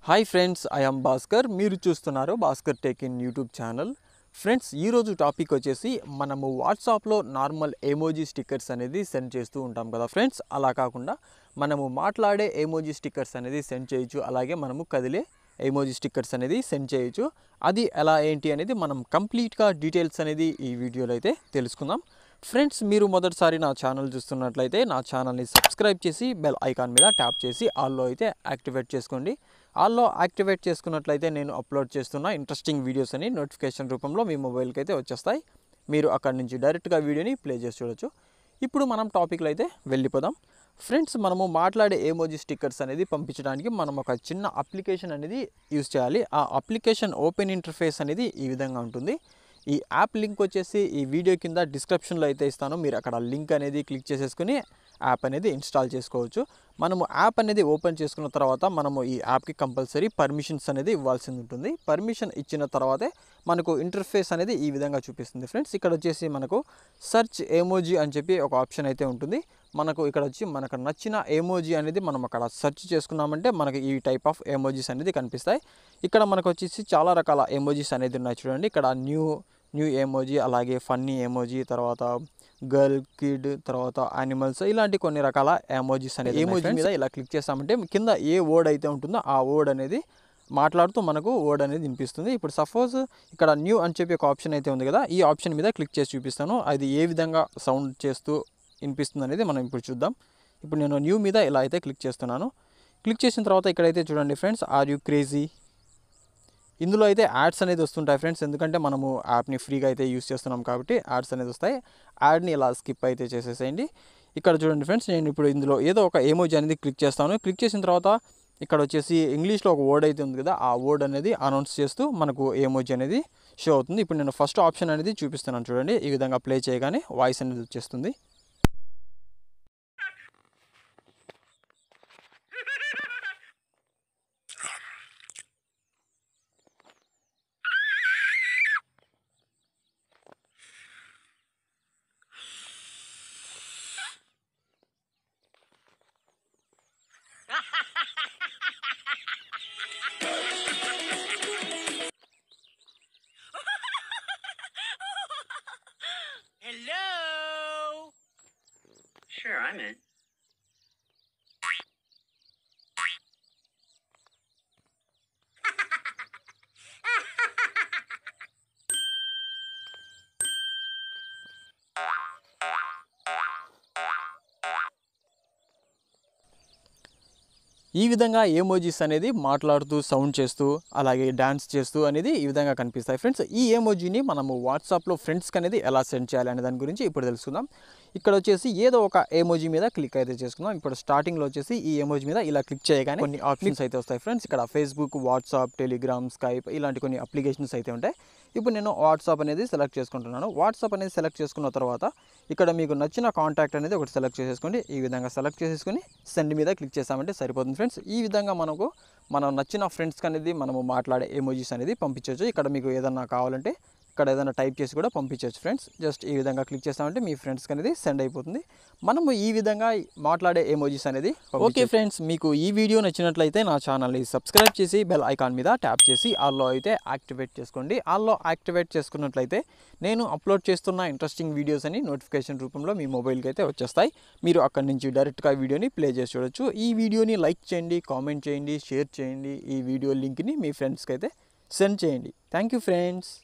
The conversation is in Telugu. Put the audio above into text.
హాయ్ ఫ్రెండ్స్ ఐఎమ్ భాస్కర్ మీరు చూస్తున్నారు Bhaskar tech in YouTube channel friends ఈరోజు టాపిక్ వచ్చేసి మనము వాట్సాప్లో నార్మల్ ఎమోజీ స్టిక్కర్స్ అనేది సెండ్ చేస్తూ ఉంటాం కదా ఫ్రెండ్స్ అలా కాకుండా మనము మాట్లాడే ఎమోజీ స్టిక్కర్స్ అనేది సెండ్ చేయొచ్చు అలాగే మనము కదిలే ఎమోజీ స్టిక్కర్స్ అనేది సెండ్ చేయొచ్చు అది ఎలా ఏంటి అనేది మనం కంప్లీట్గా డీటెయిల్స్ అనేది ఈ వీడియోలో అయితే తెలుసుకుందాం ఫ్రెండ్స్ మీరు మొదటిసారి నా ఛానల్ చూస్తున్నట్లయితే నా ఛానల్ని సబ్స్క్రైబ్ చేసి బెల్ ఐకాన్ మీద ట్యాప్ చేసి ఆల్లో అయితే యాక్టివేట్ చేసుకోండి ఆల్లో యాక్టివేట్ చేసుకున్నట్లయితే నేను అప్లోడ్ చేస్తున్న ఇంట్రెస్టింగ్ వీడియోస్ అని నోటిఫికేషన్ రూపంలో మీ మొబైల్కి అయితే వచ్చేస్తాయి మీరు అక్కడి నుంచి డైరెక్ట్గా వీడియోని ప్లే చేసి చూడొచ్చు ఇప్పుడు మనం టాపిక్లో అయితే వెళ్ళిపోదాం ఫ్రెండ్స్ మనము మాట్లాడే ఏమోజీ స్టిక్కర్స్ అనేది పంపించడానికి మనం ఒక చిన్న అప్లికేషన్ అనేది యూజ్ చేయాలి ఆ అప్లికేషన్ ఓపెన్ ఇంటర్ఫేస్ అనేది ఈ విధంగా ఉంటుంది ఈ యాప్ లింక్ వచ్చేసి ఈ వీడియో కింద డిస్క్రిప్షన్లో అయితే ఇస్తాను మీరు అక్కడ లింక్ అనేది క్లిక్ చేసేసుకుని యాప్ అనేది ఇన్స్టాల్ చేసుకోవచ్చు మనము యాప్ అనేది ఓపెన్ చేసుకున్న తర్వాత మనము ఈ యాప్కి కంపల్సరీ పర్మిషన్స్ అనేది ఇవ్వాల్సి ఉంటుంది పర్మిషన్ ఇచ్చిన తర్వాతే మనకు ఇంటర్ఫేస్ అనేది ఈ విధంగా చూపిస్తుంది ఫ్రెండ్స్ ఇక్కడ వచ్చేసి మనకు సెర్చ్ ఏమోజీ అని చెప్పి ఒక ఆప్షన్ అయితే ఉంటుంది మనకు ఇక్కడ వచ్చి మనకు నచ్చిన ఏమోజీ అనేది మనం అక్కడ సెర్చ్ చేసుకున్నామంటే మనకి ఈ టైప్ ఆఫ్ ఎమోజీస్ అనేది కనిపిస్తాయి ఇక్కడ మనకు వచ్చేసి చాలా రకాల ఎమోజీస్ అనేది ఉన్నాయి చూడండి ఇక్కడ న్యూ న్యూ ఎమోజీ అలాగే ఫన్నీ ఎమోజీ తర్వాత గర్ల్ కిడ్ తర్వాత యానిమల్స్ ఇలాంటి కొన్ని రకాల ఎమోజీస్ అనేది ఎమోజీ మీద ఇలా క్లిక్ చేస్తామంటే కింద ఏ వర్డ్ అయితే ఉంటుందో ఆ వర్డ్ అనేది మాట్లాడుతూ మనకు వర్డ్ అనేది వినిపిస్తుంది ఇప్పుడు సపోజ్ ఇక్కడ న్యూ అని చెప్పి ఒక ఆప్షన్ అయితే ఉంది కదా ఈ ఆప్షన్ మీద క్లిక్ చేసి చూపిస్తాను అది ఏ విధంగా సౌండ్ చేస్తూ వినిపిస్తుంది అనేది మనం ఇప్పుడు చూద్దాం ఇప్పుడు నేను న్యూ మీద ఇలా అయితే క్లిక్ చేస్తున్నాను క్లిక్ చేసిన తర్వాత ఇక్కడైతే చూడండి ఫ్రెండ్స్ ఆర్ యూ క్రేజీ ఇందులో అయితే యాడ్స్ అనేది వస్తుంటాయి ఫ్రెండ్స్ ఎందుకంటే మనము యాప్ని ఫ్రీగా అయితే యూస్ చేస్తున్నాం కాబట్టి యాడ్స్ అనేది వస్తాయి యాడ్ని ఇలా స్కిప్ అయితే చేసేసేయండి ఇక్కడ చూడండి ఫ్రెండ్స్ నేను ఇప్పుడు ఇందులో ఏదో ఒక ఏమోజీ అనేది క్లిక్ చేస్తాను క్లిక్ చేసిన తర్వాత ఇక్కడ వచ్చేసి ఇంగ్లీష్లో ఒక వర్డ్ అయితే ఉంది కదా ఆ వర్డ్ అనేది అనౌన్స్ చేస్తూ మనకు ఏమోజీ అనేది షో అవుతుంది ఇప్పుడు నేను ఫస్ట్ ఆప్షన్ అనేది చూపిస్తున్నాను చూడండి ఈ విధంగా ప్లే చేయగానే వాయిస్ అనేది వచ్చేస్తుంది Hello? Sure, I'm in. ఈ విధంగా ఏమోజీస్ అనేది మాట్లాడుతూ సౌండ్ చేస్తూ అలాగే డ్యాన్స్ చేస్తూ అనేది ఈ విధంగా కనిపిస్తాయి ఫ్రెండ్స్ ఈ ఏమోజీని మనము వాట్సాప్లో ఫ్రెండ్స్కి అనేది ఎలా సెండ్ చేయాలి అనే దాని గురించి ఇప్పుడు తెలుసుకుందాం ఇక్కడ వచ్చేసి ఏదో ఒక ఏమోజీ మీద క్లిక్ అయితే చేసుకుందాం ఇప్పుడు స్టార్టింగ్లో వచ్చేసి ఈ ఏమోజీ మీద ఇలా క్లిక్ చేయగానే కొన్ని ఆప్షన్స్ అయితే వస్తాయి ఫ్రెండ్స్ ఇక్కడ ఫేస్బుక్ వాట్సాప్ టెలిగ్రామ్ స్కైప్ ఇలాంటి కొన్ని అప్లికేషన్స్ అయితే ఉంటాయి ఇప్పుడు నేను వాట్సాప్ అనేది సెలెక్ట్ చేసుకుంటున్నాను వాట్సాప్ అనేది సెలెక్ట్ చేసుకున్న తర్వాత ఇక్కడ మీకు నచ్చిన కాంటాక్ట్ అనేది ఒకటి సెలెక్ట్ చేసేసుకోండి ఈ విధంగా సెలెక్ట్ చేసేసుకొని సెండ్ మీద క్లిక్ చేసామంటే సరిపోతుంది ఫ్రెండ్స్ ఈ విధంగా మనకు మనం నచ్చిన ఫ్రెండ్స్కి అనేది మనము మాట్లాడే ఎమోజీస్ అనేది పంపించవచ్చు ఇక్కడ మీకు ఏదన్నా కావాలంటే ఇక్కడ ఏదైనా టైప్ చేసి కూడా పంపించవచ్చు ఫ్రెండ్స్ జస్ట్ ఈ విధంగా క్లిక్ చేస్తామంటే మీ ఫ్రెండ్స్కి అనేది సెండ్ అయిపోతుంది మనము ఈ విధంగా మాట్లాడే ఎమోజీస్ అనేది ఓకే ఫ్రెండ్స్ మీకు ఈ వీడియో నచ్చినట్లయితే నా ఛానల్ని సబ్స్క్రైబ్ చేసి బెల్ ఐకాన్ మీద ట్యాప్ చేసి ఆల్లో అయితే యాక్టివేట్ చేసుకోండి ఆల్లో యాక్టివేట్ చేసుకున్నట్లయితే నేను అప్లోడ్ చేస్తున్న ఇంట్రెస్టింగ్ వీడియోస్ అని నోటిఫికేషన్ రూపంలో మీ మొబైల్కి అయితే వచ్చేస్తాయి మీరు అక్కడి నుంచి డైరెక్ట్గా వీడియోని ప్లే చేసి చూడొచ్చు ఈ వీడియోని లైక్ చేయండి కామెంట్ చేయండి షేర్ చేయండి ఈ వీడియో లింక్ని మీ ఫ్రెండ్స్కి అయితే సెండ్ చేయండి థ్యాంక్ యూ ఫ్రెండ్స్